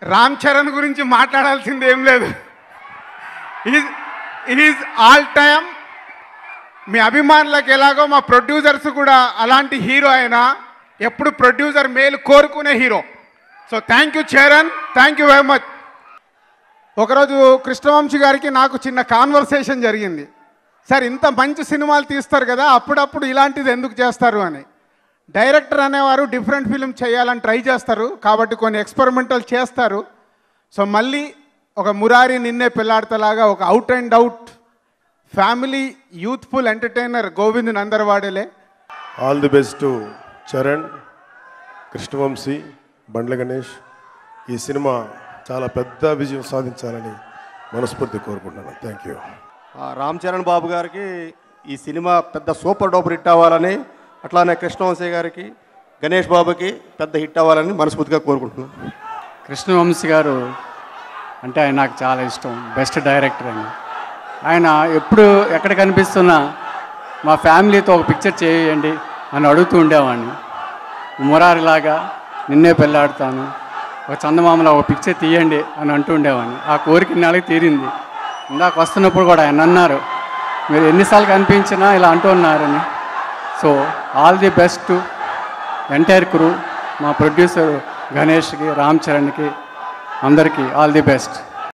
రామ్ చరణ్ గురించి మాట్లాడాల్సింది ఏం లేదు ఈజ్ ఈజ్ ఆల్ టైమ్ మీ అభిమానులకు ఎలాగో మా ప్రొడ్యూసర్స్ కూడా అలాంటి హీరో అయినా ఎప్పుడు ప్రొడ్యూసర్ మేలు కోరుకునే hero so thank you Charan thank you very much ఒకరోజు కృష్ణవంశీ గారికి నాకు చిన్న కాన్వర్సేషన్ జరిగింది సార్ ఇంత మంచి సినిమాలు తీస్తారు కదా అప్పుడప్పుడు ఇలాంటిది ఎందుకు చేస్తారు అని డైరెక్టర్ అనేవారు డిఫరెంట్ ఫిలిం చేయాలని ట్రై చేస్తారు కాబట్టి కొన్ని ఎక్స్పెరిమెంటల్ చేస్తారు సో మళ్ళీ ఒక మురారి నిన్నే పెళ్ళాడతలాగా ఒక out and out family youthful entertainer Govind నందరవాడలే all the best to Charan Krishnavamsi Bandla Ganesh ఈ సినిమా చాలా పెద్ద విజయం సాధించాలని మనస్ఫూర్తి కోరుకుంటున్నాను థ్యాంక్ యూ ఆ రామ్ చరణ్ బాబు గారికి ఈ సినిమా పెద్ద సూపర్ డూపర్ హిట్ అవ్వాలని అట్లానే కృష్ణవంశీ గారికి గణేష్ బాబుకి పెద్ద హిట్ అవ్వాలని మనస్ఫూర్తిగా కోరుకుంటున్నాను కృష్ణవంశీ గారు అంటే ఆయన నాకు చాలా ఇష్టం బెస్ట్ డైరెక్టర్ ఆయన ఆయన ఎప్పుడు ఎక్కడ కనిపిస్తున్నా మా ఫ్యామిలీతో ఒక పిక్చర్ చేయండి అని అడుగుతూ ఉండేవాడిని మురారిలాగా నిన్నే పెళ్ళాడతాను ఒక చందమామలో ఒక పిక్చర్ తీయండి అని అంటూ ఉండేవాడిని ఆ కోరిక నెలకి తీరింది ఇందాక వస్తున్నప్పుడు కూడా ఆయన అన్నారు మీరు ఎన్నిసార్లు కనిపించినా ఇలా అంటూ ఉన్నారని so all the best entire crew మా ప్రొడ్యూసర్ గణేష్కి రామ్ చరణ్కి అందరికీ ఆల్ ది బెస్ట్